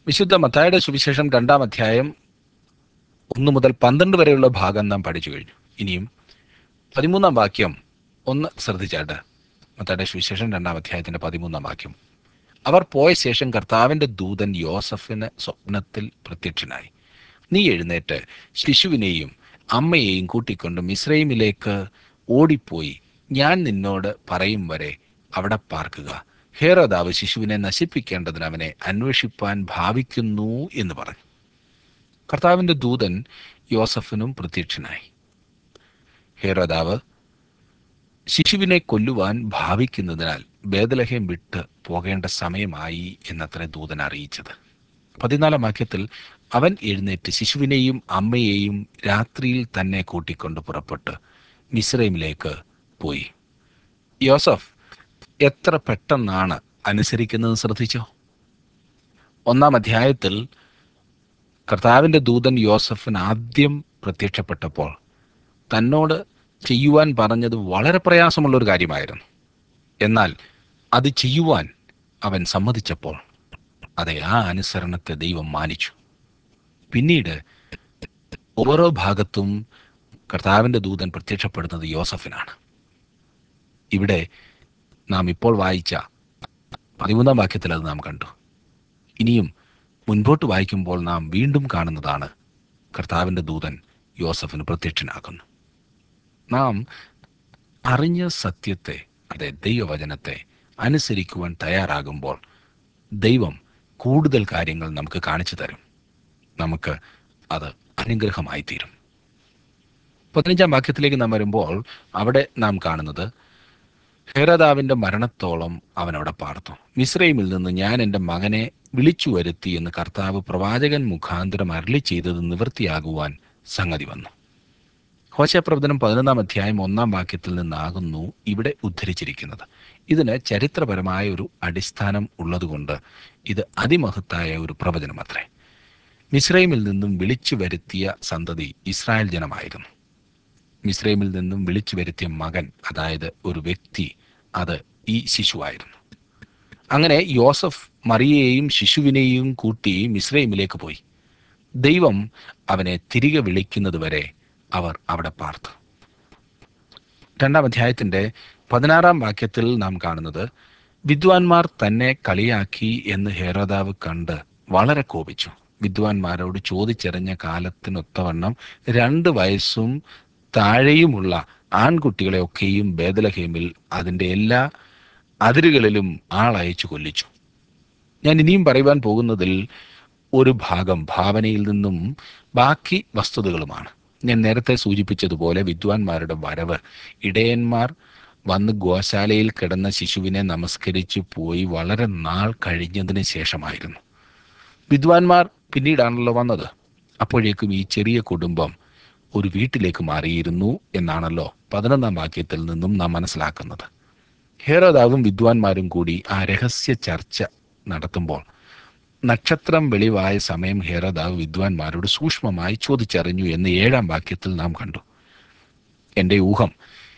വിശുദ്ധ മത്തായുടെ സുവിശേഷം രണ്ടാം അധ്യായം ഒന്ന് മുതൽ പന്ത്രണ്ട് വരെയുള്ള ഭാഗം നാം പഠിച്ചു കഴിഞ്ഞു ഇനിയും പതിമൂന്നാം വാക്യം ഒന്ന് ശ്രദ്ധിച്ചാട്ട് മത്തായുടെ സുവിശേഷം രണ്ടാം അധ്യായത്തിന്റെ പതിമൂന്നാം വാക്യം അവർ പോയ ശേഷം കർത്താവിന്റെ ദൂതൻ യോസഫിന് സ്വപ്നത്തിൽ പ്രത്യക്ഷനായി നീ എഴുന്നേറ്റ് ശിശുവിനെയും അമ്മയെയും കൂട്ടിക്കൊണ്ട് മിസ്രൈമിലേക്ക് ഓടിപ്പോയി ഞാൻ നിന്നോട് പറയും വരെ അവിടെ പാർക്കുക ഹേറോദാവ് ശിശുവിനെ നശിപ്പിക്കേണ്ടതിന് അവനെ അന്വേഷിപ്പാൻ ഭാവിക്കുന്നു എന്ന് പറഞ്ഞു കർത്താവിന്റെ ദൂതൻ യോസഫിനും പ്രത്യക്ഷനായി ഹേറോദാവ് ശിശുവിനെ കൊല്ലുവാൻ ഭാവിക്കുന്നതിനാൽ ബേദലഹേം വിട്ട് പോകേണ്ട സമയമായി എന്നത്ര ദൂതൻ അറിയിച്ചത് പതിനാലാം വാക്യത്തിൽ അവൻ എഴുന്നേറ്റ് ശിശുവിനെയും അമ്മയെയും രാത്രിയിൽ തന്നെ കൂട്ടിക്കൊണ്ട് പുറപ്പെട്ട് മിസ്രൈമിലേക്ക് പോയി യോസഫ് എത്ര പെട്ടെന്നാണ് അനുസരിക്കുന്നത് ശ്രദ്ധിച്ചോ ഒന്നാം അധ്യായത്തിൽ കർത്താവിന്റെ ദൂതൻ യോസഫിന് ആദ്യം പ്രത്യക്ഷപ്പെട്ടപ്പോൾ തന്നോട് ചെയ്യുവാൻ പറഞ്ഞത് വളരെ പ്രയാസമുള്ള ഒരു കാര്യമായിരുന്നു എന്നാൽ അത് ചെയ്യുവാൻ അവൻ സമ്മതിച്ചപ്പോൾ അതെ ആ അനുസരണത്തെ ദൈവം മാനിച്ചു പിന്നീട് ഓരോ ഭാഗത്തും കർത്താവിന്റെ ദൂതൻ പ്രത്യക്ഷപ്പെടുന്നത് യോസഫിനാണ് ഇവിടെ നാം ഇപ്പോൾ വായിച്ച പതിമൂന്നാം വാക്യത്തിൽ അത് നാം കണ്ടു ഇനിയും മുൻപോട്ട് വായിക്കുമ്പോൾ നാം വീണ്ടും കാണുന്നതാണ് കർത്താവിന്റെ ദൂതൻ യോസഫിന് പ്രത്യക്ഷനാകുന്നു നാം അറിഞ്ഞ സത്യത്തെ അതെ ദൈവവചനത്തെ അനുസരിക്കുവാൻ തയ്യാറാകുമ്പോൾ ദൈവം കൂടുതൽ കാര്യങ്ങൾ നമുക്ക് കാണിച്ചു തരും നമുക്ക് അത് അനുഗ്രഹമായി തീരും പതിനഞ്ചാം വാക്യത്തിലേക്ക് നാം വരുമ്പോൾ അവിടെ നാം കാണുന്നത് ഹേരദാവിന്റെ മരണത്തോളം അവൻ അവിടെ പാർത്തു മിസ്രൈമിൽ നിന്ന് ഞാൻ എൻ്റെ മകനെ വിളിച്ചു വരുത്തി എന്ന് കർത്താവ് പ്രവാചകൻ മുഖാന്തരം അരളി ചെയ്തത് നിവൃത്തിയാകുവാൻ സംഗതി വന്നു ഹോശപ്രവചനം പതിനൊന്നാം അധ്യായം ഒന്നാം വാക്യത്തിൽ നിന്നാകുന്നു ഇവിടെ ഉദ്ധരിച്ചിരിക്കുന്നത് ഇതിന് ചരിത്രപരമായ ഒരു അടിസ്ഥാനം ഉള്ളതുകൊണ്ട് ഇത് അതിമഹത്തായ ഒരു പ്രവചനം അത്രേ മിസ്രൈമിൽ നിന്നും വിളിച്ചു വരുത്തിയ സന്തതി ഇസ്രായേൽ ജനമായിരുന്നു മിസ്രൈമിൽ നിന്നും വിളിച്ചു വരുത്തിയ മകൻ അതായത് ഒരു വ്യക്തി അത് ഈ ശിശുവായിരുന്നു അങ്ങനെ യോസഫ് മറിയയെയും ശിശുവിനെയും കൂട്ടി മിസ്രൈമിലേക്ക് പോയി ദൈവം അവനെ തിരികെ വിളിക്കുന്നത് വരെ അവർ അവിടെ പാർത്തു രണ്ടാം അധ്യായത്തിന്റെ പതിനാറാം വാക്യത്തിൽ നാം കാണുന്നത് വിദ്വാൻമാർ തന്നെ കളിയാക്കി എന്ന് ഹേരോദാവ് കണ്ട് വളരെ കോപിച്ചു വിദ്വാൻമാരോട് ചോദിച്ചറിഞ്ഞ കാലത്തിനൊത്തവണ്ണം രണ്ട് വയസ്സും താഴെയുമുള്ള ആൺകുട്ടികളെ ഒക്കെയും ബേദലഹേമിൽ അതിൻ്റെ എല്ലാ അതിരുകളിലും ആളയച്ചു കൊല്ലിച്ചു ഞാൻ ഇനിയും പറയുവാൻ പോകുന്നതിൽ ഒരു ഭാഗം ഭാവനയിൽ നിന്നും ബാക്കി വസ്തുതകളുമാണ് ഞാൻ നേരത്തെ സൂചിപ്പിച്ചതുപോലെ വിദ്വാൻമാരുടെ വരവ് ഇടയന്മാർ വന്ന് ഗോശാലയിൽ കിടന്ന ശിശുവിനെ നമസ്കരിച്ചു പോയി വളരെ നാൾ കഴിഞ്ഞതിന് ശേഷമായിരുന്നു വിദ്വാൻമാർ പിന്നീടാണല്ലോ വന്നത് അപ്പോഴേക്കും ഈ ചെറിയ കുടുംബം ഒരു വീട്ടിലേക്ക് മാറിയിരുന്നു എന്നാണല്ലോ പതിനൊന്നാം വാക്യത്തിൽ നിന്നും നാം മനസ്സിലാക്കുന്നത് ഹേരോദാവും വിദ്വാൻമാരും കൂടി ആ രഹസ്യ ചർച്ച നടത്തുമ്പോൾ നക്ഷത്രം വെളിവായ സമയം ഹേരോദാവ് വിദ്വാൻമാരോട് സൂക്ഷ്മമായി ചോദിച്ചറിഞ്ഞു എന്ന് ഏഴാം വാക്യത്തിൽ നാം കണ്ടു എൻ്റെ ഊഹം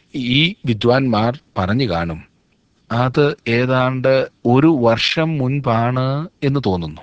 ഈ വിദ്വാൻമാർ പറഞ്ഞു കാണും അത് ഏതാണ്ട് ഒരു വർഷം മുൻപാണ് എന്ന് തോന്നുന്നു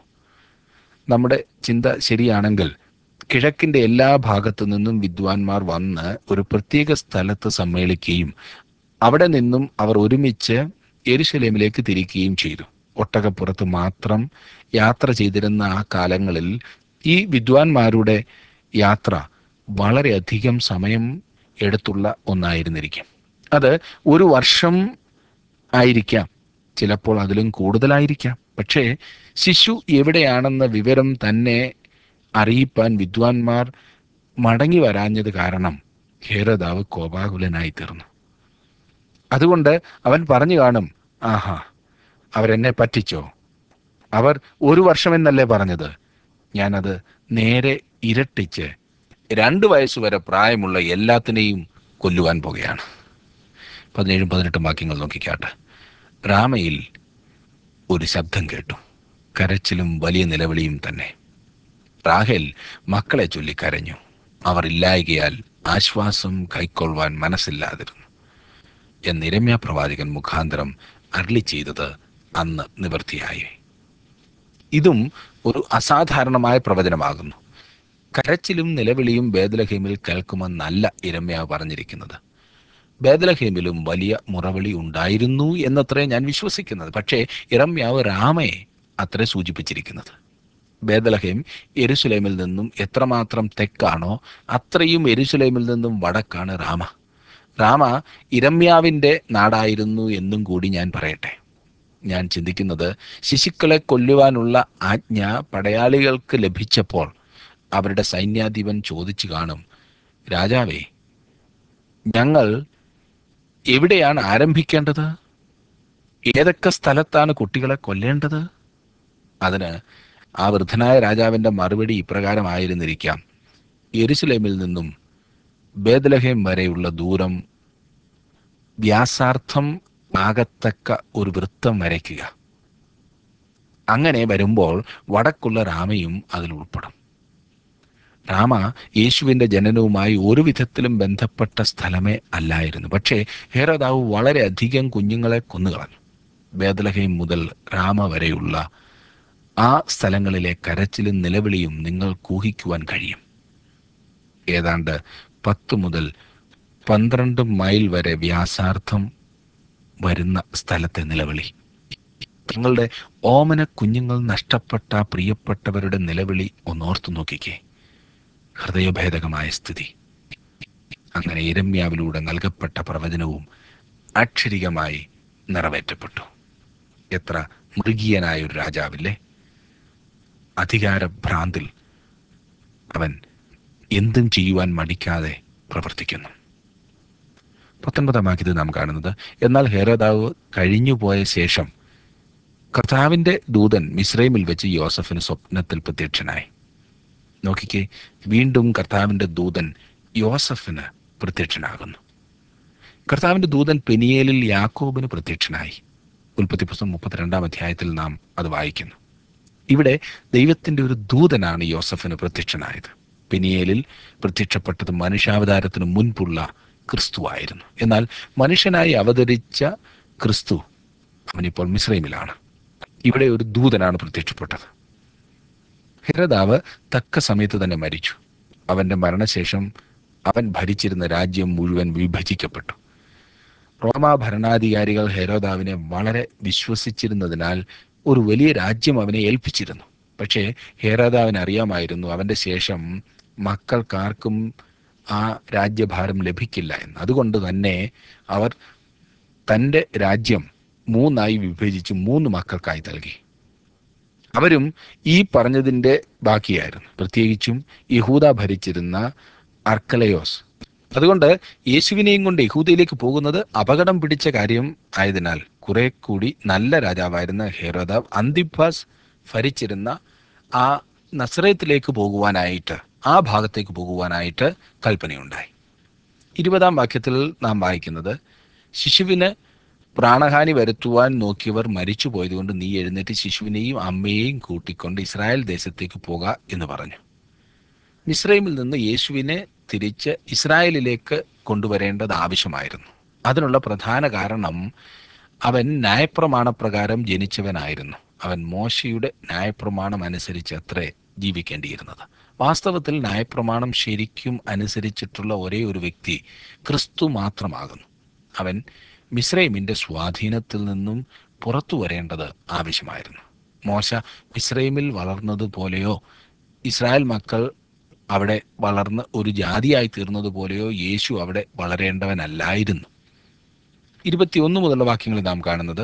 നമ്മുടെ ചിന്ത ശരിയാണെങ്കിൽ കിഴക്കിന്റെ എല്ലാ ഭാഗത്തു നിന്നും വിദ്വാൻമാർ വന്ന് ഒരു പ്രത്യേക സ്ഥലത്ത് സമ്മേളിക്കുകയും അവിടെ നിന്നും അവർ ഒരുമിച്ച് എരുശലേമിലേക്ക് തിരിക്കുകയും ചെയ്തു ഒട്ടകപ്പുറത്ത് മാത്രം യാത്ര ചെയ്തിരുന്ന ആ കാലങ്ങളിൽ ഈ വിദ്വാൻമാരുടെ യാത്ര വളരെയധികം സമയം എടുത്തുള്ള ഒന്നായിരുന്നിരിക്കും അത് ഒരു വർഷം ആയിരിക്കാം ചിലപ്പോൾ അതിലും കൂടുതലായിരിക്കാം പക്ഷേ ശിശു എവിടെയാണെന്ന വിവരം തന്നെ അറിയിപ്പാൻ വിദ്വാൻമാർ മടങ്ങി വരാഞ്ഞത് കാരണം ഹേരദാവ് കോപാകുലനായി തീർന്നു അതുകൊണ്ട് അവൻ പറഞ്ഞു കാണും ആഹാ അവരെന്നെ പറ്റിച്ചോ അവർ ഒരു വർഷമെന്നല്ലേ പറഞ്ഞത് ഞാനത് നേരെ ഇരട്ടിച്ച് രണ്ട് വയസ്സുവരെ പ്രായമുള്ള എല്ലാത്തിനെയും കൊല്ലുവാൻ പോകുകയാണ് പതിനേഴും പതിനെട്ടും വാക്യങ്ങൾ നോക്കിക്കാട്ടെ രാമയിൽ ഒരു ശബ്ദം കേട്ടു കരച്ചിലും വലിയ നിലവിളിയും തന്നെ റാഹേൽ മക്കളെ ചൊല്ലി കരഞ്ഞു അവർ ഇല്ലായകയാൽ ആശ്വാസം കൈക്കൊള്ളുവാൻ മനസ്സില്ലാതിരുന്നു എന്ന് ഇരമ്യ പ്രവാചകൻ മുഖാന്തരം അരളി ചെയ്തത് അന്ന് നിവൃത്തിയായി ഇതും ഒരു അസാധാരണമായ പ്രവചനമാകുന്നു കരച്ചിലും നിലവിളിയും ബേദലഹീമിൽ കേൾക്കുമെന്നല്ല ഇരമ്യാവ് പറഞ്ഞിരിക്കുന്നത് ബേദലഹീമിലും വലിയ മുറവിളി ഉണ്ടായിരുന്നു എന്നത്രേ ഞാൻ വിശ്വസിക്കുന്നത് പക്ഷേ ഇറമ്യാവ് രാമയെ അത്രേ സൂചിപ്പിച്ചിരിക്കുന്നത് ബേദലഹേം എരുസലേമിൽ നിന്നും എത്രമാത്രം തെക്കാണോ അത്രയും എരുസലേമിൽ നിന്നും വടക്കാണ് രാമ രാമ ഇരമ്യാവിൻ്റെ നാടായിരുന്നു എന്നും കൂടി ഞാൻ പറയട്ടെ ഞാൻ ചിന്തിക്കുന്നത് ശിശുക്കളെ കൊല്ലുവാനുള്ള ആജ്ഞ പടയാളികൾക്ക് ലഭിച്ചപ്പോൾ അവരുടെ സൈന്യാധിപൻ ചോദിച്ചു കാണും രാജാവേ ഞങ്ങൾ എവിടെയാണ് ആരംഭിക്കേണ്ടത് ഏതൊക്കെ സ്ഥലത്താണ് കുട്ടികളെ കൊല്ലേണ്ടത് അതിന് ആ വൃദ്ധനായ രാജാവിൻ്റെ മറുപടി ഇപ്രകാരമായിരുന്നിരിക്കാം യെരുസലേമിൽ നിന്നും ബേദലഹേം വരെയുള്ള ദൂരം വ്യാസാർത്ഥം ആകത്തക്ക ഒരു വൃത്തം വരയ്ക്കുക അങ്ങനെ വരുമ്പോൾ വടക്കുള്ള രാമയും അതിൽ ഉൾപ്പെടും രാമ യേശുവിൻ്റെ ജനനവുമായി ഒരു വിധത്തിലും ബന്ധപ്പെട്ട സ്ഥലമേ അല്ലായിരുന്നു പക്ഷേ ഹേരോദാവ് വളരെയധികം കുഞ്ഞുങ്ങളെ കൊന്നുകളഞ്ഞു ബേദലഹേം മുതൽ രാമ വരെയുള്ള ആ സ്ഥലങ്ങളിലെ കരച്ചിലും നിലവിളിയും നിങ്ങൾ കൂഹിക്കുവാൻ കഴിയും ഏതാണ്ട് പത്ത് മുതൽ പന്ത്രണ്ട് മൈൽ വരെ വ്യാസാർത്ഥം വരുന്ന സ്ഥലത്തെ നിലവിളി നിങ്ങളുടെ ഓമന കുഞ്ഞുങ്ങൾ നഷ്ടപ്പെട്ട പ്രിയപ്പെട്ടവരുടെ നിലവിളി ഒന്നോർത്തു നോക്കിക്കേ ഹൃദയഭേദകമായ സ്ഥിതി അങ്ങനെ ഇരമ്യാവിലൂടെ നൽകപ്പെട്ട പ്രവചനവും അക്ഷരികമായി നിറവേറ്റപ്പെട്ടു എത്ര മൃഗീയനായ ഒരു രാജാവില്ലേ അധികാരഭ്രാന്തിൽ അവൻ എന്തും ചെയ്യുവാൻ മടിക്കാതെ പ്രവർത്തിക്കുന്നു പത്തൊൻപതാം വാക്യത്തിൽ നാം കാണുന്നത് എന്നാൽ ഹേരോദാവ് കഴിഞ്ഞുപോയ ശേഷം കർത്താവിൻ്റെ ദൂതൻ മിസ്രൈമിൽ വെച്ച് യോസഫിന് സ്വപ്നത്തിൽ പ്രത്യക്ഷനായി നോക്കിക്കേ വീണ്ടും കർത്താവിൻ്റെ ദൂതൻ യോസഫിന് പ്രത്യക്ഷനാകുന്നു കർത്താവിൻ്റെ ദൂതൻ പെനിയേലിൽ യാക്കോബിന് പ്രത്യക്ഷനായി ഉൽപ്പത്തി പുസ്തകം മുപ്പത്തിരണ്ടാം അധ്യായത്തിൽ നാം അത് വായിക്കുന്നു ഇവിടെ ദൈവത്തിൻ്റെ ഒരു ദൂതനാണ് യോസഫിന് പ്രത്യക്ഷനായത് പെനിയേലിൽ പ്രത്യക്ഷപ്പെട്ടത് മനുഷ്യാവതാരത്തിന് മുൻപുള്ള ക്രിസ്തുവായിരുന്നു എന്നാൽ മനുഷ്യനായി അവതരിച്ച ക്രിസ്തു അവനിപ്പോൾ മിശ്രൈമിലാണ് ഇവിടെ ഒരു ദൂതനാണ് പ്രത്യക്ഷപ്പെട്ടത് ഹെരദാവ് തക്ക സമയത്ത് തന്നെ മരിച്ചു അവന്റെ മരണശേഷം അവൻ ഭരിച്ചിരുന്ന രാജ്യം മുഴുവൻ വിഭജിക്കപ്പെട്ടു റോമാ ഭരണാധികാരികൾ ഹെരോദാവിനെ വളരെ വിശ്വസിച്ചിരുന്നതിനാൽ ഒരു വലിയ രാജ്യം അവനെ ഏൽപ്പിച്ചിരുന്നു പക്ഷേ ഹേരോദാവിന് അറിയാമായിരുന്നു അവന്റെ ശേഷം മക്കൾക്കാർക്കും ആ രാജ്യഭാരം ലഭിക്കില്ല എന്ന് അതുകൊണ്ട് തന്നെ അവർ തൻ്റെ രാജ്യം മൂന്നായി വിഭജിച്ച് മൂന്ന് മക്കൾക്കായി നൽകി അവരും ഈ പറഞ്ഞതിൻ്റെ ബാക്കിയായിരുന്നു പ്രത്യേകിച്ചും യഹൂദ ഭരിച്ചിരുന്ന അർക്കലയോസ് അതുകൊണ്ട് യേശുവിനെയും കൊണ്ട് യഹൂദയിലേക്ക് പോകുന്നത് അപകടം പിടിച്ച കാര്യം ആയതിനാൽ കുറെ കൂടി നല്ല രാജാവായിരുന്ന ഹെരോദാവ് അന്തിഭാസ് ഭരിച്ചിരുന്ന ആ നസ്രയത്തിലേക്ക് പോകുവാനായിട്ട് ആ ഭാഗത്തേക്ക് പോകുവാനായിട്ട് കൽപ്പനയുണ്ടായി ഇരുപതാം വാക്യത്തിൽ നാം വായിക്കുന്നത് ശിശുവിന് പ്രാണഹാനി വരുത്തുവാൻ നോക്കിയവർ മരിച്ചു പോയതുകൊണ്ട് നീ എഴുന്നേറ്റ് ശിശുവിനെയും അമ്മയെയും കൂട്ടിക്കൊണ്ട് ഇസ്രായേൽ ദേശത്തേക്ക് പോക എന്ന് പറഞ്ഞു മിസ്രൈമിൽ നിന്ന് യേശുവിനെ തിരിച്ച് ഇസ്രായേലിലേക്ക് കൊണ്ടുവരേണ്ടത് ആവശ്യമായിരുന്നു അതിനുള്ള പ്രധാന കാരണം അവൻ ന്യായപ്രമാണപ്രകാരം ജനിച്ചവനായിരുന്നു അവൻ മോശയുടെ ന്യായപ്രമാണം അനുസരിച്ച് അത്രേ ജീവിക്കേണ്ടിയിരുന്നത് വാസ്തവത്തിൽ ന്യായപ്രമാണം ശരിക്കും അനുസരിച്ചിട്ടുള്ള ഒരേ ഒരു വ്യക്തി ക്രിസ്തു മാത്രമാകുന്നു അവൻ മിസ്രൈമിന്റെ സ്വാധീനത്തിൽ നിന്നും പുറത്തു വരേണ്ടത് ആവശ്യമായിരുന്നു മോശ മിസ്രൈമിൽ വളർന്നതുപോലെയോ ഇസ്രായേൽ മക്കൾ അവിടെ വളർന്ന് ഒരു ജാതിയായി തീർന്നതുപോലെയോ യേശു അവിടെ വളരേണ്ടവനല്ലായിരുന്നു ഇരുപത്തിയൊന്ന് മുതലുള്ള വാക്യങ്ങളിൽ നാം കാണുന്നത്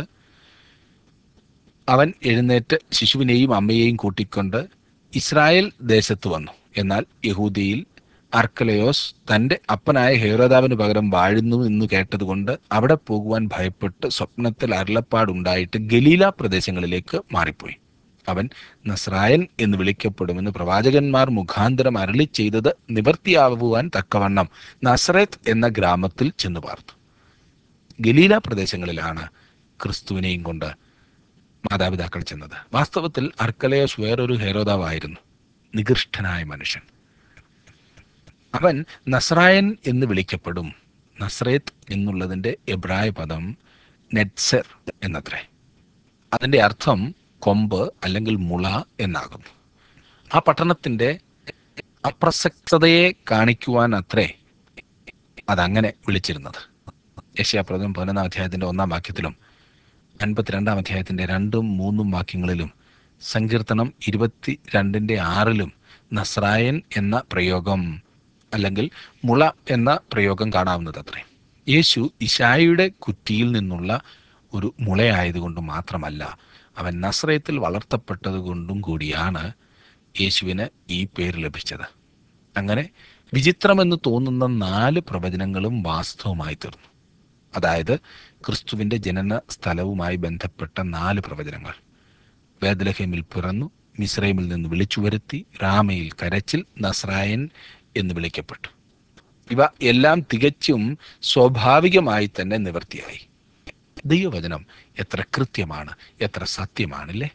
അവൻ എഴുന്നേറ്റ് ശിശുവിനെയും അമ്മയെയും കൂട്ടിക്കൊണ്ട് ഇസ്രായേൽ ദേശത്ത് വന്നു എന്നാൽ യഹൂദിയിൽ അർക്കലയോസ് തന്റെ അപ്പനായ ഹേരോദാവിന് പകരം വാഴുന്നു എന്ന് കേട്ടതുകൊണ്ട് അവിടെ പോകുവാൻ ഭയപ്പെട്ട് സ്വപ്നത്തിൽ അരുളപ്പാടുണ്ടായിട്ട് ഗലീല പ്രദേശങ്ങളിലേക്ക് മാറിപ്പോയി അവൻ നസ്രായൻ എന്ന് വിളിക്കപ്പെടുമെന്ന് പ്രവാചകന്മാർ മുഖാന്തരം അരളി ചെയ്തത് നിവർത്തിയാവുവാൻ തക്കവണ്ണം നസ്രത്ത് എന്ന ഗ്രാമത്തിൽ ചെന്നു പാർത്തു ഗലീല പ്രദേശങ്ങളിലാണ് ക്രിസ്തുവിനെയും കൊണ്ട് മാതാപിതാക്കൾ ചെന്നത് വാസ്തവത്തിൽ അർക്കലയോസ് വേറൊരു ഹേരോദാവായിരുന്നു നികൃഷ്ടനായ മനുഷ്യൻ അവൻ നസ്രായൻ എന്ന് വിളിക്കപ്പെടും നസ്രേത്ത് എന്നുള്ളതിൻ്റെ എബ്രായ പദം നെറ്റ്സർ എന്നത്രേ അതിൻ്റെ അർത്ഥം കൊമ്പ് അല്ലെങ്കിൽ മുള എന്നാകുന്നു ആ പട്ടണത്തിൻ്റെ അപ്രസക്തതയെ കാണിക്കുവാൻ അത്രേ അതങ്ങനെ വിളിച്ചിരുന്നത് യശയാപ്രദം പതിനൊന്നാം അധ്യായത്തിൻ്റെ ഒന്നാം വാക്യത്തിലും അൻപത്തിരണ്ടാം അധ്യായത്തിൻ്റെ രണ്ടും മൂന്നും വാക്യങ്ങളിലും സങ്കീർത്തനം ഇരുപത്തി രണ്ടിൻ്റെ ആറിലും നസ്രായൻ എന്ന പ്രയോഗം അല്ലെങ്കിൽ മുള എന്ന പ്രയോഗം കാണാവുന്നത് അത്രേ യേശു ഇഷായിയുടെ കുറ്റിയിൽ നിന്നുള്ള ഒരു മുളയായതുകൊണ്ട് മാത്രമല്ല അവൻ നസ്രയത്തിൽ വളർത്തപ്പെട്ടത് കൊണ്ടും കൂടിയാണ് യേശുവിന് ഈ പേര് ലഭിച്ചത് അങ്ങനെ വിചിത്രമെന്ന് തോന്നുന്ന നാല് പ്രവചനങ്ങളും വാസ്തവമായി തീർന്നു അതായത് ക്രിസ്തുവിൻ്റെ ജനന സ്ഥലവുമായി ബന്ധപ്പെട്ട നാല് പ്രവചനങ്ങൾ വേദലഹേമിൽ പിറന്നു മിസ്രൈമിൽ നിന്ന് വിളിച്ചു വരുത്തി രാമയിൽ കരച്ചിൽ നസ്രായൻ എന്ന് വിളിക്കപ്പെട്ടു ഇവ എല്ലാം തികച്ചും സ്വാഭാവികമായി തന്നെ നിവൃത്തിയായി ദൈവവചനം എത്ര കൃത്യമാണ് എത്ര സത്യമാണല്ലേ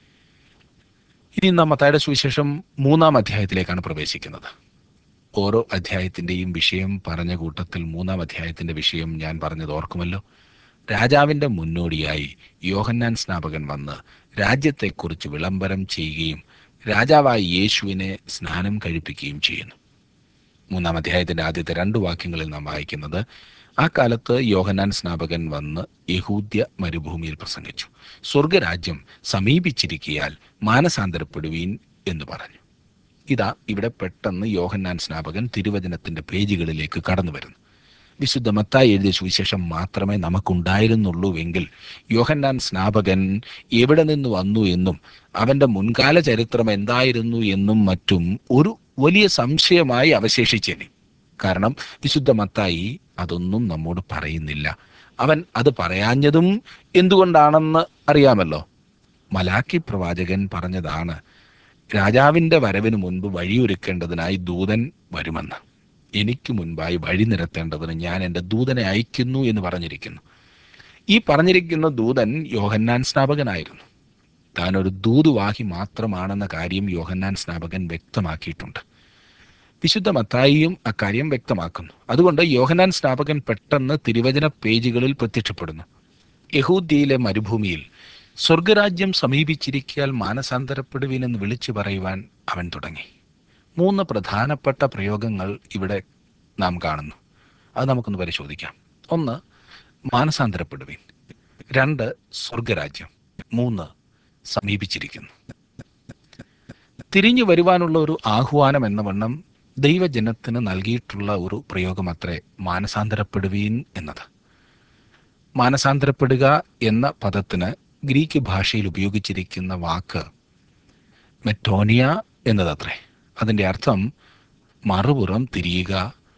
ഇനി നാം മത്തായുടെ സുവിശേഷം മൂന്നാം അധ്യായത്തിലേക്കാണ് പ്രവേശിക്കുന്നത് ഓരോ അധ്യായത്തിൻ്റെയും വിഷയം പറഞ്ഞ കൂട്ടത്തിൽ മൂന്നാം അധ്യായത്തിൻ്റെ വിഷയം ഞാൻ പറഞ്ഞത് ഓർക്കുമല്ലോ രാജാവിൻ്റെ മുന്നോടിയായി യോഹന്നാൻ സ്നാപകൻ വന്ന് രാജ്യത്തെക്കുറിച്ച് വിളംബരം ചെയ്യുകയും രാജാവായ യേശുവിനെ സ്നാനം കഴിപ്പിക്കുകയും ചെയ്യുന്നു മൂന്നാം അധ്യായത്തിൻ്റെ ആദ്യത്തെ രണ്ട് വാക്യങ്ങളിൽ നാം വായിക്കുന്നത് ആ കാലത്ത് യോഹന്നാൻ സ്നാപകൻ വന്ന് യഹൂദ്യ മരുഭൂമിയിൽ പ്രസംഗിച്ചു സ്വർഗരാജ്യം സമീപിച്ചിരിക്കിയാൽ മാനസാന്തരപ്പെടുവീൻ എന്ന് പറഞ്ഞു ഇതാ ഇവിടെ പെട്ടെന്ന് യോഹന്നാൻ സ്നാപകൻ തിരുവചനത്തിന്റെ പേജുകളിലേക്ക് കടന്നു വരുന്നു വിശുദ്ധ മത്തായി എഴുതിയ സുവിശേഷം മാത്രമേ നമുക്കുണ്ടായിരുന്നുള്ളൂ എങ്കിൽ യോഹന്നാൻ സ്നാപകൻ എവിടെ നിന്ന് വന്നു എന്നും അവന്റെ മുൻകാല ചരിത്രം എന്തായിരുന്നു എന്നും മറ്റും ഒരു വലിയ സംശയമായി അവശേഷിച്ചേനെ കാരണം വിശുദ്ധ മത്തായി അതൊന്നും നമ്മോട് പറയുന്നില്ല അവൻ അത് പറയാഞ്ഞതും എന്തുകൊണ്ടാണെന്ന് അറിയാമല്ലോ മലാക്കി പ്രവാചകൻ പറഞ്ഞതാണ് രാജാവിൻ്റെ വരവിന് മുൻപ് വഴിയൊരുക്കേണ്ടതിനായി ദൂതൻ വരുമെന്ന് എനിക്ക് മുൻപായി വഴി നിരത്തേണ്ടതിന് ഞാൻ എൻ്റെ ദൂതനെ അയക്കുന്നു എന്ന് പറഞ്ഞിരിക്കുന്നു ഈ പറഞ്ഞിരിക്കുന്ന ദൂതൻ യോഹന്നാൻ സ്നാപകനായിരുന്നു താൻ ഒരു ദൂതുവാഹി മാത്രമാണെന്ന കാര്യം യോഹന്നാൻ സ്നാപകൻ വ്യക്തമാക്കിയിട്ടുണ്ട് വിശുദ്ധ മത്തായിയും അക്കാര്യം വ്യക്തമാക്കുന്നു അതുകൊണ്ട് യോഹന്നാൻ സ്നാപകൻ പെട്ടെന്ന് തിരുവചന പേജുകളിൽ പ്രത്യക്ഷപ്പെടുന്നു യഹൂദ്യയിലെ മരുഭൂമിയിൽ സ്വർഗരാജ്യം സമീപിച്ചിരിക്കാൽ മാനസാന്തരപ്പെടുവിനെന്ന് വിളിച്ചു പറയുവാൻ അവൻ തുടങ്ങി മൂന്ന് പ്രധാനപ്പെട്ട പ്രയോഗങ്ങൾ ഇവിടെ നാം കാണുന്നു അത് നമുക്കൊന്ന് പരിശോധിക്കാം ഒന്ന് മാനസാന്തരപ്പെടുവിൻ രണ്ട് സ്വർഗരാജ്യം മൂന്ന് സമീപിച്ചിരിക്കുന്നു തിരിഞ്ഞു വരുവാനുള്ള ഒരു ആഹ്വാനം എന്ന വണ്ണം ദൈവജനത്തിന് നൽകിയിട്ടുള്ള ഒരു പ്രയോഗമത്രേ മാനസാന്തരപ്പെടുവീൻ എന്നത് മാനസാന്തരപ്പെടുക എന്ന പദത്തിന് ഗ്രീക്ക് ഭാഷയിൽ ഉപയോഗിച്ചിരിക്കുന്ന വാക്ക് മെറ്റോനിയ എന്നതത്രേ അതിൻ്റെ അർത്ഥം മറുപുറം തിരിയുക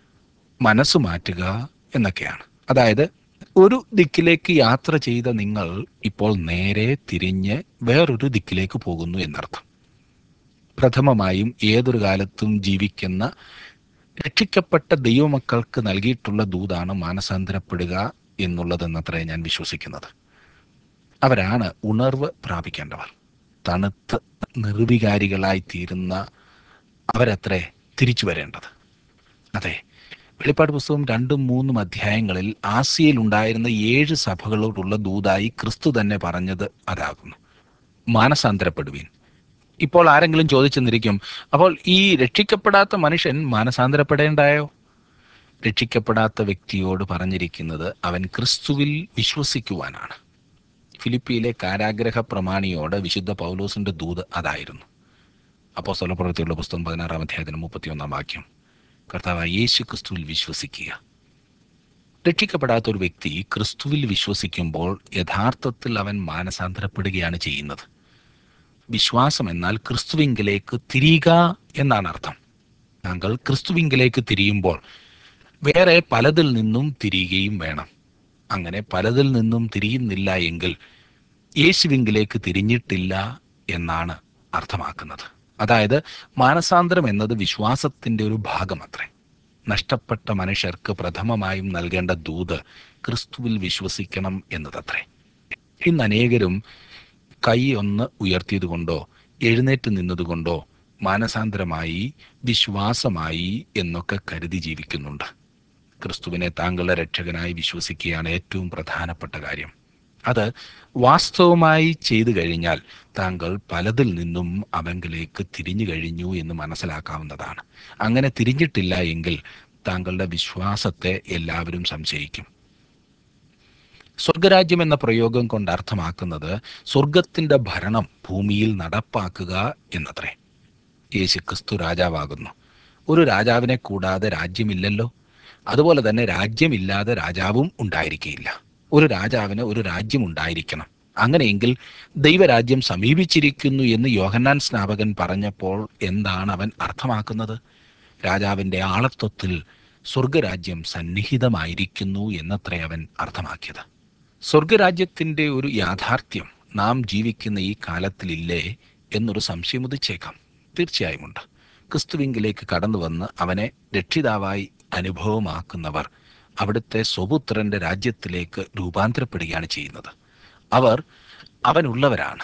മനസ്സ് മാറ്റുക എന്നൊക്കെയാണ് അതായത് ഒരു ദിക്കിലേക്ക് യാത്ര ചെയ്ത നിങ്ങൾ ഇപ്പോൾ നേരെ തിരിഞ്ഞ് വേറൊരു ദിക്കിലേക്ക് പോകുന്നു എന്നർത്ഥം പ്രഥമമായും ഏതൊരു കാലത്തും ജീവിക്കുന്ന രക്ഷിക്കപ്പെട്ട ദൈവമക്കൾക്ക് നൽകിയിട്ടുള്ള ദൂതാണ് മാനസാന്തരപ്പെടുക എന്നുള്ളതെന്നത്രേ ഞാൻ വിശ്വസിക്കുന്നത് അവരാണ് ഉണർവ് പ്രാപിക്കേണ്ടവർ തണുത്ത് നിർവികാരികളായി തീരുന്ന അവരത്രേ തിരിച്ചു വരേണ്ടത് അതെ വെളിപ്പാട് പുസ്തകം രണ്ടും മൂന്നും അധ്യായങ്ങളിൽ ആസിയയിൽ ഉണ്ടായിരുന്ന ഏഴ് സഭകളോടുള്ള ദൂതായി ക്രിസ്തു തന്നെ പറഞ്ഞത് അതാകുന്നു മാനസാന്തരപ്പെടുവീൻ ഇപ്പോൾ ആരെങ്കിലും ചോദിച്ചെന്നിരിക്കും അപ്പോൾ ഈ രക്ഷിക്കപ്പെടാത്ത മനുഷ്യൻ മാനസാന്തരപ്പെടേണ്ടായോ രക്ഷിക്കപ്പെടാത്ത വ്യക്തിയോട് പറഞ്ഞിരിക്കുന്നത് അവൻ ക്രിസ്തുവിൽ വിശ്വസിക്കുവാനാണ് ഫിലിപ്പിയിലെ കാരാഗ്രഹ പ്രമാണിയോട് വിശുദ്ധ പൗലോസിന്റെ ദൂത് അതായിരുന്നു അപ്പോൾ സ്വലപ്രവൃത്തിയുള്ള പുസ്തകം പതിനാറാം അധ്യായത്തിന് മുപ്പത്തിയൊന്നാം വാക്യം കർത്താവ് യേശു ക്രിസ്തുവിൽ വിശ്വസിക്കുക രക്ഷിക്കപ്പെടാത്ത ഒരു വ്യക്തി ക്രിസ്തുവിൽ വിശ്വസിക്കുമ്പോൾ യഥാർത്ഥത്തിൽ അവൻ മാനസാന്തരപ്പെടുകയാണ് ചെയ്യുന്നത് വിശ്വാസം എന്നാൽ ക്രിസ്തുവിങ്കിലേക്ക് തിരിയുക എന്നാണ് അർത്ഥം താങ്കൾ ക്രിസ്തുവിങ്കിലേക്ക് തിരിയുമ്പോൾ വേറെ പലതിൽ നിന്നും തിരിയുകയും വേണം അങ്ങനെ പലതിൽ നിന്നും തിരിയുന്നില്ല എങ്കിൽ യേശുവിങ്കിലേക്ക് തിരിഞ്ഞിട്ടില്ല എന്നാണ് അർത്ഥമാക്കുന്നത് അതായത് മാനസാന്തരം എന്നത് വിശ്വാസത്തിൻ്റെ ഒരു ഭാഗമത്രേ നഷ്ടപ്പെട്ട മനുഷ്യർക്ക് പ്രഥമമായും നൽകേണ്ട ദൂത് ക്രിസ്തുവിൽ വിശ്വസിക്കണം എന്നതത്രേ ഇന്ന് അനേകരും കൈ ഒന്ന് ഉയർത്തിയതുകൊണ്ടോ എഴുന്നേറ്റ് നിന്നതുകൊണ്ടോ മാനസാന്തരമായി വിശ്വാസമായി എന്നൊക്കെ കരുതി ജീവിക്കുന്നുണ്ട് ക്രിസ്തുവിനെ താങ്കളുടെ രക്ഷകനായി വിശ്വസിക്കുകയാണ് ഏറ്റവും പ്രധാനപ്പെട്ട കാര്യം അത് വാസ്തവമായി ചെയ്തു കഴിഞ്ഞാൽ താങ്കൾ പലതിൽ നിന്നും അവങ്കിലേക്ക് തിരിഞ്ഞു കഴിഞ്ഞു എന്ന് മനസ്സിലാക്കാവുന്നതാണ് അങ്ങനെ തിരിഞ്ഞിട്ടില്ല എങ്കിൽ താങ്കളുടെ വിശ്വാസത്തെ എല്ലാവരും സംശയിക്കും സ്വർഗരാജ്യം എന്ന പ്രയോഗം കൊണ്ട് അർത്ഥമാക്കുന്നത് സ്വർഗത്തിന്റെ ഭരണം ഭൂമിയിൽ നടപ്പാക്കുക എന്നത്രേ യേശു ക്രിസ്തു രാജാവാകുന്നു ഒരു രാജാവിനെ കൂടാതെ രാജ്യമില്ലല്ലോ അതുപോലെ തന്നെ രാജ്യമില്ലാതെ രാജാവും ഉണ്ടായിരിക്കുകയില്ല ഒരു രാജാവിന് ഒരു രാജ്യം ഉണ്ടായിരിക്കണം അങ്ങനെയെങ്കിൽ ദൈവരാജ്യം സമീപിച്ചിരിക്കുന്നു എന്ന് യോഹന്നാൻ സ്നാപകൻ പറഞ്ഞപ്പോൾ എന്താണ് അവൻ അർത്ഥമാക്കുന്നത് രാജാവിൻ്റെ ആളത്വത്തിൽ സ്വർഗരാജ്യം സന്നിഹിതമായിരിക്കുന്നു എന്നത്രേ അവൻ അർത്ഥമാക്കിയത് സ്വർഗരാജ്യത്തിൻ്റെ ഒരു യാഥാർത്ഥ്യം നാം ജീവിക്കുന്ന ഈ കാലത്തിലില്ലേ എന്നൊരു സംശയം ഉദിച്ചേക്കാം തീർച്ചയായും ഉണ്ട് ക്രിസ്തുവിങ്കിലേക്ക് കടന്നു വന്ന് അവനെ രക്ഷിതാവായി അനുഭവമാക്കുന്നവർ അവിടുത്തെ സ്വപുത്രന്റെ രാജ്യത്തിലേക്ക് രൂപാന്തരപ്പെടുകയാണ് ചെയ്യുന്നത് അവർ അവനുള്ളവരാണ്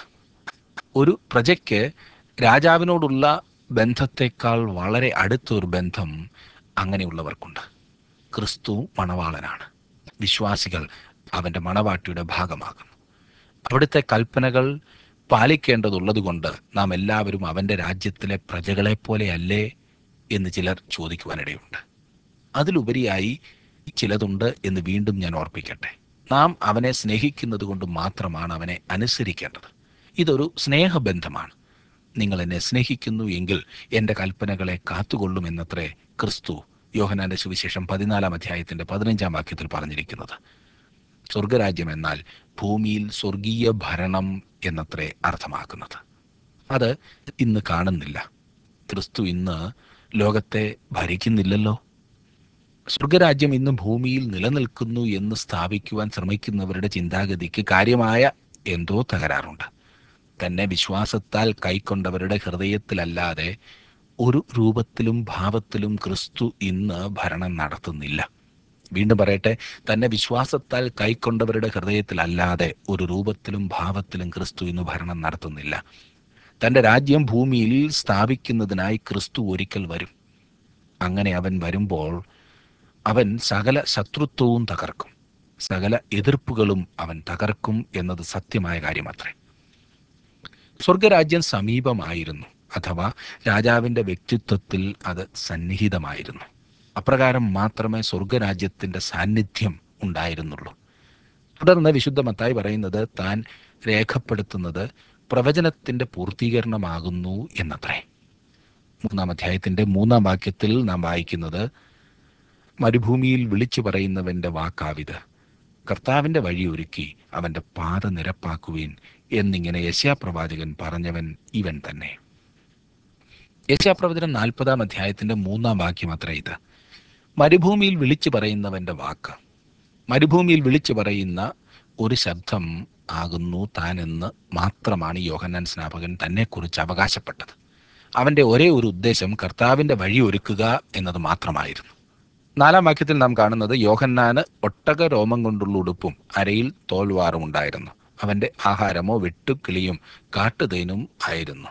ഒരു പ്രജയ്ക്ക് രാജാവിനോടുള്ള ബന്ധത്തെക്കാൾ വളരെ അടുത്തൊരു ബന്ധം അങ്ങനെയുള്ളവർക്കുണ്ട് ക്രിസ്തു മണവാളനാണ് വിശ്വാസികൾ അവൻ്റെ മണവാട്ടിയുടെ ഭാഗമാകുന്നു അവിടുത്തെ കൽപ്പനകൾ പാലിക്കേണ്ടതുള്ളതുകൊണ്ട് നാം എല്ലാവരും അവൻ്റെ രാജ്യത്തിലെ പ്രജകളെപ്പോലെയല്ലേ എന്ന് ചിലർ ചോദിക്കുവാനിടയുണ്ട് അതിലുപരിയായി ചിലതുണ്ട് എന്ന് വീണ്ടും ഞാൻ ഓർപ്പിക്കട്ടെ നാം അവനെ സ്നേഹിക്കുന്നത് കൊണ്ട് മാത്രമാണ് അവനെ അനുസരിക്കേണ്ടത് ഇതൊരു സ്നേഹബന്ധമാണ് നിങ്ങൾ എന്നെ സ്നേഹിക്കുന്നു എങ്കിൽ എൻ്റെ കൽപ്പനകളെ കാത്തുകൊള്ളുമെന്നത്രേ ക്രിസ്തു യോഹനാന്റെ സുവിശേഷം പതിനാലാം അധ്യായത്തിന്റെ പതിനഞ്ചാം വാക്യത്തിൽ പറഞ്ഞിരിക്കുന്നത് സ്വർഗരാജ്യം എന്നാൽ ഭൂമിയിൽ സ്വർഗീയ ഭരണം എന്നത്രേ അർത്ഥമാക്കുന്നത് അത് ഇന്ന് കാണുന്നില്ല ക്രിസ്തു ഇന്ന് ലോകത്തെ ഭരിക്കുന്നില്ലല്ലോ സ്വർഗരാജ്യം ഇന്ന് ഭൂമിയിൽ നിലനിൽക്കുന്നു എന്ന് സ്ഥാപിക്കുവാൻ ശ്രമിക്കുന്നവരുടെ ചിന്താഗതിക്ക് കാര്യമായ എന്തോ തകരാറുണ്ട് തന്നെ വിശ്വാസത്താൽ കൈക്കൊണ്ടവരുടെ ഹൃദയത്തിലല്ലാതെ ഒരു രൂപത്തിലും ഭാവത്തിലും ക്രിസ്തു ഇന്ന് ഭരണം നടത്തുന്നില്ല വീണ്ടും പറയട്ടെ തന്നെ വിശ്വാസത്താൽ കൈക്കൊണ്ടവരുടെ ഹൃദയത്തിലല്ലാതെ ഒരു രൂപത്തിലും ഭാവത്തിലും ക്രിസ്തു ഇന്ന് ഭരണം നടത്തുന്നില്ല തൻ്റെ രാജ്യം ഭൂമിയിൽ സ്ഥാപിക്കുന്നതിനായി ക്രിസ്തു ഒരിക്കൽ വരും അങ്ങനെ അവൻ വരുമ്പോൾ അവൻ സകല ശത്രുത്വവും തകർക്കും സകല എതിർപ്പുകളും അവൻ തകർക്കും എന്നത് സത്യമായ കാര്യമത്രേ സ്വർഗരാജ്യം സമീപമായിരുന്നു അഥവാ രാജാവിൻ്റെ വ്യക്തിത്വത്തിൽ അത് സന്നിഹിതമായിരുന്നു അപ്രകാരം മാത്രമേ സ്വർഗരാജ്യത്തിൻ്റെ സാന്നിധ്യം ഉണ്ടായിരുന്നുള്ളൂ തുടർന്ന് വിശുദ്ധ മത്തായി പറയുന്നത് താൻ രേഖപ്പെടുത്തുന്നത് പ്രവചനത്തിൻ്റെ പൂർത്തീകരണമാകുന്നു എന്നത്രേ മൂന്നാം അധ്യായത്തിൻ്റെ മൂന്നാം വാക്യത്തിൽ നാം വായിക്കുന്നത് മരുഭൂമിയിൽ വിളിച്ചു പറയുന്നവൻ്റെ വാക്കാവിത് കർത്താവിൻ്റെ വഴിയൊരുക്കി അവൻ്റെ പാത നിരപ്പാക്കുവീൻ എന്നിങ്ങനെ യശയാപ്രവാചകൻ പറഞ്ഞവൻ ഇവൻ തന്നെ യശയാപ്രവചനം നാൽപ്പതാം അധ്യായത്തിൻ്റെ മൂന്നാം വാക്യം അത്ര ഇത് മരുഭൂമിയിൽ വിളിച്ചു പറയുന്നവൻ്റെ വാക്ക് മരുഭൂമിയിൽ വിളിച്ചു പറയുന്ന ഒരു ശബ്ദം ആകുന്നു താനെന്ന് മാത്രമാണ് യോഹന്നാൻ സ്നാപകൻ തന്നെക്കുറിച്ച് അവകാശപ്പെട്ടത് അവൻ്റെ ഒരേ ഒരു ഉദ്ദേശം കർത്താവിൻ്റെ വഴി ഒരുക്കുക എന്നത് മാത്രമായിരുന്നു നാലാം വാക്യത്തിൽ നാം കാണുന്നത് യോഹന്നാന് ഒട്ടക രോമം കൊണ്ടുള്ള ഉടുപ്പും അരയിൽ തോൽവാറും ഉണ്ടായിരുന്നു അവൻ്റെ ആഹാരമോ വെട്ടുക്കിളിയും കാട്ടുതേനും ആയിരുന്നു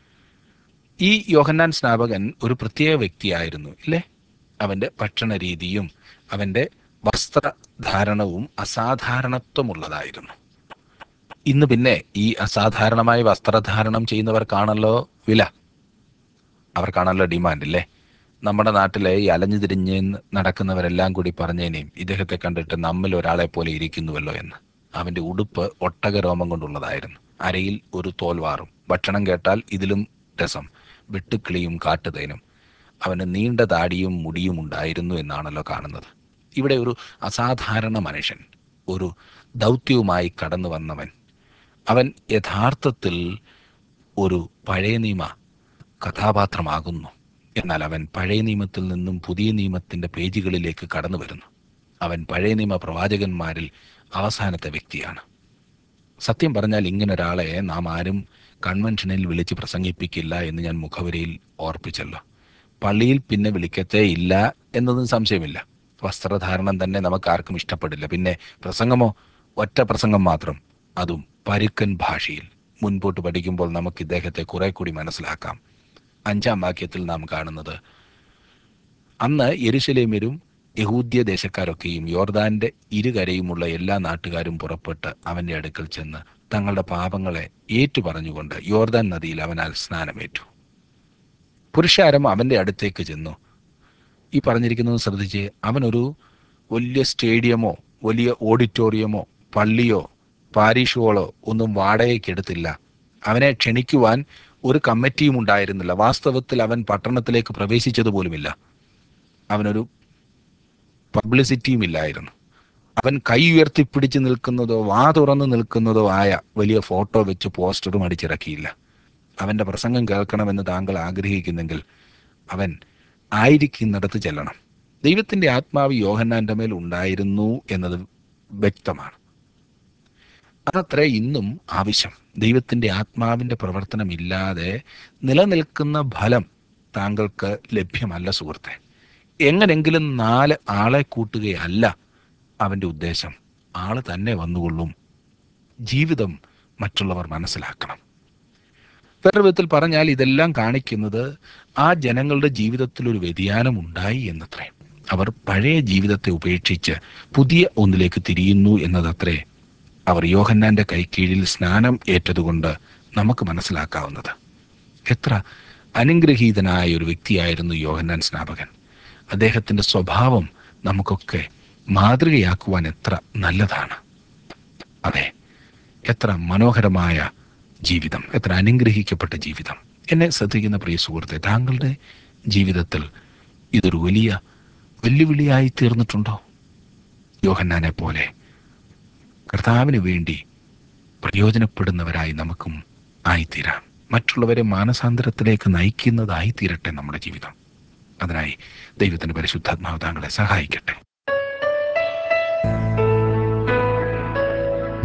ഈ യോഹന്നാൻ സ്നാപകൻ ഒരു പ്രത്യേക വ്യക്തിയായിരുന്നു ഇല്ലേ അവൻ്റെ ഭക്ഷണ രീതിയും അവൻ്റെ വസ്ത്രധാരണവും അസാധാരണത്വമുള്ളതായിരുന്നു ഇന്ന് പിന്നെ ഈ അസാധാരണമായ വസ്ത്രധാരണം ചെയ്യുന്നവർക്കാണല്ലോ വില അവർക്കാണല്ലോ ഡിമാൻഡ് ഇല്ലേ നമ്മുടെ നാട്ടിലെ ഈ അലഞ്ഞു തിരിഞ്ഞ് നടക്കുന്നവരെല്ലാം കൂടി പറഞ്ഞേനേയും ഇദ്ദേഹത്തെ കണ്ടിട്ട് നമ്മിൽ ഒരാളെ പോലെ ഇരിക്കുന്നുവല്ലോ എന്ന് അവന്റെ ഉടുപ്പ് ഒട്ടക രോമം കൊണ്ടുള്ളതായിരുന്നു അരയിൽ ഒരു തോൽവാറും ഭക്ഷണം കേട്ടാൽ ഇതിലും രസം വെട്ടുക്കിളിയും കാട്ടുതേനും അവന് നീണ്ട താടിയും മുടിയും ഉണ്ടായിരുന്നു എന്നാണല്ലോ കാണുന്നത് ഇവിടെ ഒരു അസാധാരണ മനുഷ്യൻ ഒരു ദൗത്യവുമായി കടന്നു വന്നവൻ അവൻ യഥാർത്ഥത്തിൽ ഒരു പഴയ നിയമ കഥാപാത്രമാകുന്നു എന്നാൽ അവൻ പഴയ നിയമത്തിൽ നിന്നും പുതിയ നിയമത്തിന്റെ പേജുകളിലേക്ക് കടന്നു വരുന്നു അവൻ പഴയ നിയമ പ്രവാചകന്മാരിൽ അവസാനത്തെ വ്യക്തിയാണ് സത്യം പറഞ്ഞാൽ ഇങ്ങനെ ഒരാളെ നാം ആരും കൺവെൻഷനിൽ വിളിച്ച് പ്രസംഗിപ്പിക്കില്ല എന്ന് ഞാൻ മുഖവരയിൽ ഓർപ്പിച്ചല്ലോ പള്ളിയിൽ പിന്നെ വിളിക്കത്തേ ഇല്ല എന്നതും സംശയമില്ല വസ്ത്രധാരണം തന്നെ നമുക്ക് ആർക്കും ഇഷ്ടപ്പെടില്ല പിന്നെ പ്രസംഗമോ ഒറ്റ പ്രസംഗം മാത്രം അതും പരുക്കൻ ഭാഷയിൽ മുൻപോട്ട് പഠിക്കുമ്പോൾ നമുക്ക് ഇദ്ദേഹത്തെ കുറെ കൂടി മനസ്സിലാക്കാം അഞ്ചാം വാക്യത്തിൽ നാം കാണുന്നത് അന്ന് യെരുശലേമ്യരും യഹൂദ്യ ദേശക്കാരൊക്കെയും യോർദാന്റെ ഇരുകരയുമുള്ള എല്ലാ നാട്ടുകാരും പുറപ്പെട്ട് അവന്റെ അടുക്കൽ ചെന്ന് തങ്ങളുടെ പാപങ്ങളെ ഏറ്റുപറഞ്ഞുകൊണ്ട് യോർദാൻ നദിയിൽ അവനാൽ സ്നാനമേറ്റു പുരുഷാരം അവന്റെ അടുത്തേക്ക് ചെന്നു ഈ പറഞ്ഞിരിക്കുന്നത് ശ്രദ്ധിച്ച് അവനൊരു വലിയ സ്റ്റേഡിയമോ വലിയ ഓഡിറ്റോറിയമോ പള്ളിയോ പാരീഷ് ഹോളോ ഒന്നും വാടകയ്ക്കെടുത്തില്ല അവനെ ക്ഷണിക്കുവാൻ ഒരു കമ്മിറ്റിയും ഉണ്ടായിരുന്നില്ല വാസ്തവത്തിൽ അവൻ പട്ടണത്തിലേക്ക് പ്രവേശിച്ചതുപോലുമില്ല അവനൊരു പബ്ലിസിറ്റിയും ഇല്ലായിരുന്നു അവൻ കൈ ഉയർത്തിപ്പിടിച്ച് നിൽക്കുന്നതോ വാ തുറന്ന് നിൽക്കുന്നതോ ആയ വലിയ ഫോട്ടോ വെച്ച് പോസ്റ്ററും അടിച്ചിറക്കിയില്ല അവന്റെ പ്രസംഗം കേൾക്കണമെന്ന് താങ്കൾ ആഗ്രഹിക്കുന്നെങ്കിൽ അവൻ ആയിരിക്കുന്നിടത്ത് ചെല്ലണം ദൈവത്തിന്റെ ആത്മാവ് യോഹന്നാന്റെ മേൽ ഉണ്ടായിരുന്നു എന്നത് വ്യക്തമാണ് അതത്രേ ഇന്നും ആവശ്യം ദൈവത്തിന്റെ ആത്മാവിന്റെ പ്രവർത്തനമില്ലാതെ നിലനിൽക്കുന്ന ഫലം താങ്കൾക്ക് ലഭ്യമല്ല സുഹൃത്തെ എങ്ങനെങ്കിലും നാല് ആളെ കൂട്ടുകയല്ല അവന്റെ ഉദ്ദേശം ആള് തന്നെ വന്നുകൊള്ളും ജീവിതം മറ്റുള്ളവർ മനസ്സിലാക്കണം വേറെ വിധത്തിൽ പറഞ്ഞാൽ ഇതെല്ലാം കാണിക്കുന്നത് ആ ജനങ്ങളുടെ ജീവിതത്തിൽ ഒരു വ്യതിയാനം ഉണ്ടായി എന്നത്രേ അവർ പഴയ ജീവിതത്തെ ഉപേക്ഷിച്ച് പുതിയ ഒന്നിലേക്ക് തിരിയുന്നു എന്നതത്രേ അവർ യോഹന്നാന്റെ കൈക്കീഴിൽ സ്നാനം ഏറ്റതുകൊണ്ട് നമുക്ക് മനസ്സിലാക്കാവുന്നത് എത്ര അനുഗ്രഹീതനായ ഒരു വ്യക്തിയായിരുന്നു യോഹന്നാൻ സ്നാപകൻ അദ്ദേഹത്തിന്റെ സ്വഭാവം നമുക്കൊക്കെ മാതൃകയാക്കുവാൻ എത്ര നല്ലതാണ് അതെ എത്ര മനോഹരമായ ജീവിതം എത്ര അനുഗ്രഹിക്കപ്പെട്ട ജീവിതം എന്നെ ശ്രദ്ധിക്കുന്ന പ്രിയ സുഹൃത്തെ താങ്കളുടെ ജീവിതത്തിൽ ഇതൊരു വലിയ വെല്ലുവിളിയായി തീർന്നിട്ടുണ്ടോ യോഹന്നാനെ പോലെ കർത്താവിന് വേണ്ടി പ്രയോജനപ്പെടുന്നവരായി നമുക്കും ആയിത്തീരാം മറ്റുള്ളവരെ മാനസാന്തരത്തിലേക്ക് നയിക്കുന്നതായി തീരട്ടെ നമ്മുടെ ജീവിതം അതിനായി ദൈവത്തിന്റെ പരിശുദ്ധാത്മാവ് താങ്കളെ സഹായിക്കട്ടെ